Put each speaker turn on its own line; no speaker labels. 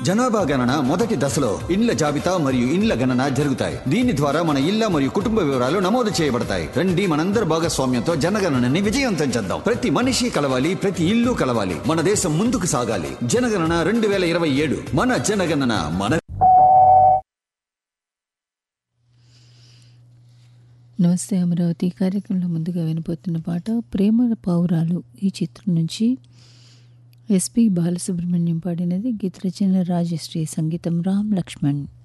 జనాభా గణన మొదటి దశలో ఇండ్ల జాబితా మరియు ఇండ్ల గణన జరుగుతాయి దీని ద్వారా మన ఇళ్ల మరియు కుటుంబ వివరాలు నమోదు చేయబడతాయి రండి మనందరి భాగస్వామ్యంతో జనగణనని విజయవంతం చేద్దాం ప్రతి మనిషి కలవాలి ప్రతి ఇల్లు కలవాలి మన దేశం ముందుకు సాగాలి జనగణన రెండు వేల ఇరవై ఏడు మన జనగణన మన
నమస్తే అమరావతి కార్యక్రమంలో ముందుగా వినపోతున్న పాట ప్రేమ పౌరాలు ఈ చిత్రం నుంచి ఎస్పి బాలసుబ్రహ్మణ్యం పాడినది గీత రచన రాజశ్రీ సంగీతం రామ్ లక్ష్మణ్